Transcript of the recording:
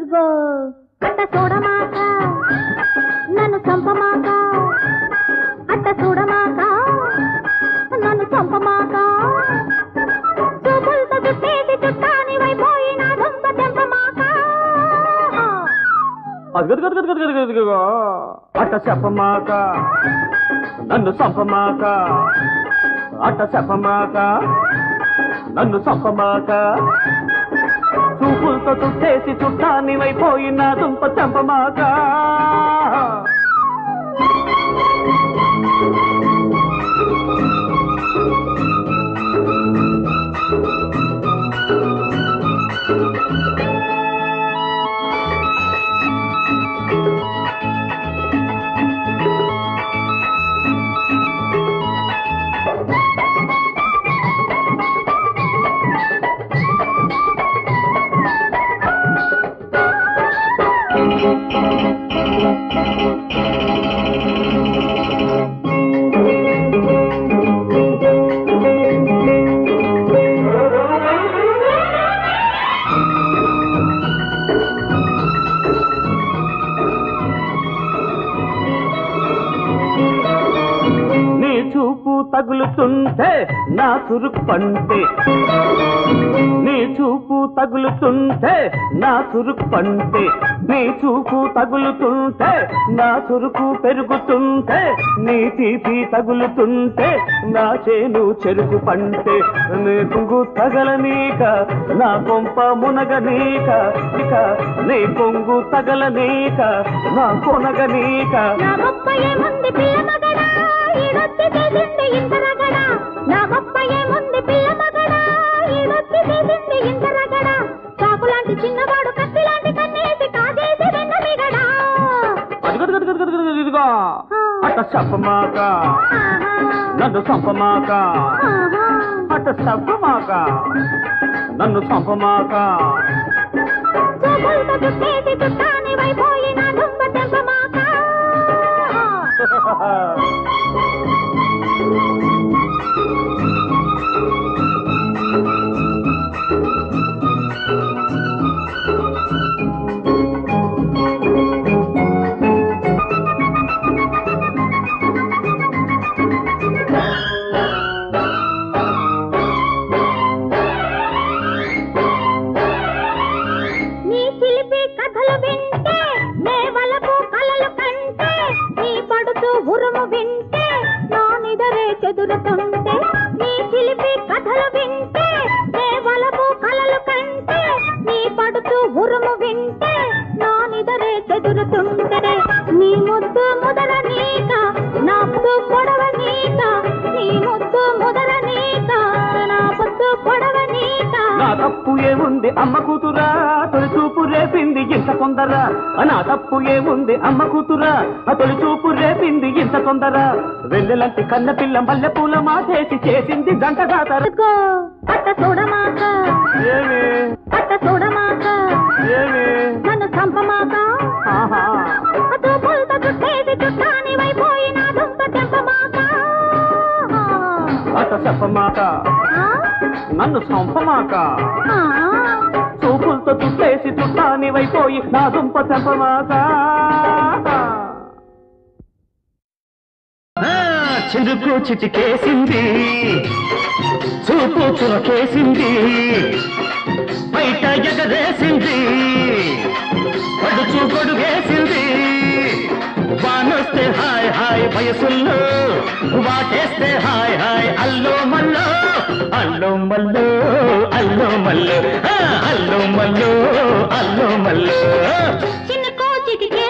అదుగో అట్ట చూడమాక నన్ను చంపమాక అట్ట చూడమాక నన్ను చంపమాక చూపులతో చుట్టేసి చుట్టాని వైపోయిన దొంగ తెంపమాక అదిగో అదిగో అదిగో అదిగో అదిగో అదిగో. అట్ట చెప్పమాక నన్ను చంపమాక అట్ట చెప్పమాక నన్ను చంపమాక చూపులతో చుట్టేసి చుట్టాని వైపోయిన దుంప చంపమాక నీ చూపు తగులుతుంటే నా చురుకు పంటే నీ చూపు తగులుతుంటే నా చురుకు పంటే నీ చూపు తగులుతుంటే నా చురుకు పెరుగుతుంటే నీ తీపి తగులుతుంటే నా చేను చెరుకు పంటే నీ పొంగు తగలనీక నా కొంప మునగనీక ఇక నీ పొంగు తగలనీక నా కొనగనీక నా గొప్ప ఏముంది పిల్ల మగడా ఈడొచ్చి చేసింది ఇంత రగడా నా గొప్ప ఏముంది పిల్ల మగడా ఈడొచ్చి చేసింది ఇంత రగడా చాకు లాంటి చిన్నవాడు కత్తి లాంటి కన్నేసి కాజేసి వెన్న మిగడా అదిగో అదిగో అదిగో అదిగో అదిగో ఇదిగో అట్ట చెప్పమాక నన్ను చంపమాక అట్ట చెప్పమాక నన్ను చంపమాక చూపులతో చుట్టేసి చుట్టాని వైపోయిన దుంప తెంపమాక నీ చిలిపి కథలు వింటే నే వలపు కలలు కంటే నీ పడుతూ ఉరుము వింటే నా నిదరే చెదురుతుంటే నీ చిలిపి కథలు వింటే నే వలపు కలలు కంటే నీ పడుతూ ఉరుము వింటే నా నిదరే చెదురుతుంటే నీ ముద్దు ముదర నీక నా ముద్దు పొడవ నీక నీ ముద్దు ముదర నీక నా ముద్దు పొడవ నీక నా తప్పు ఏముంది అమ్మ కూతురా తొలి చూపు రేపింది ఇంత తొందర నా తప్పు ఏముంది అమ్మ కూతురా ఆ తొలి చూపు రేపింది ఇంత తొందర వెన్నెలంటి కన్న పిల్ల మల్లె పూల మాటేసి చేసింది జంట జాతర అదిగో అట్ట చూడమాక ఏమి అట్ట చూడమాక ఏమి నన్ను చంపమాక ఆహా చూపులతో చుట్టేసి చుట్టాని వైపోయిన దుంప తెంపమాక అట్ట చెప్పమాక ఆ? నన్ను చంపమాక ఆ? చూపులతో చుట్టేసి చుట్టాని వైపోయి నా దుంప చంపమాక చిరుకు చిటికేసింది చూపు చురకేసింది బయట ఎగరేసింది పడుచు గొడుగేసింది వానొస్తే హాయ్ హాయ్ వయసుల్లో వాటేస్తే హాయ్ హాయ్ అల్లో మల్లో అల్లో మల్లో అల్లో మల్లో ఆ, అల్లో మల్లో అల్లో మల్లో చిన్న కోచికి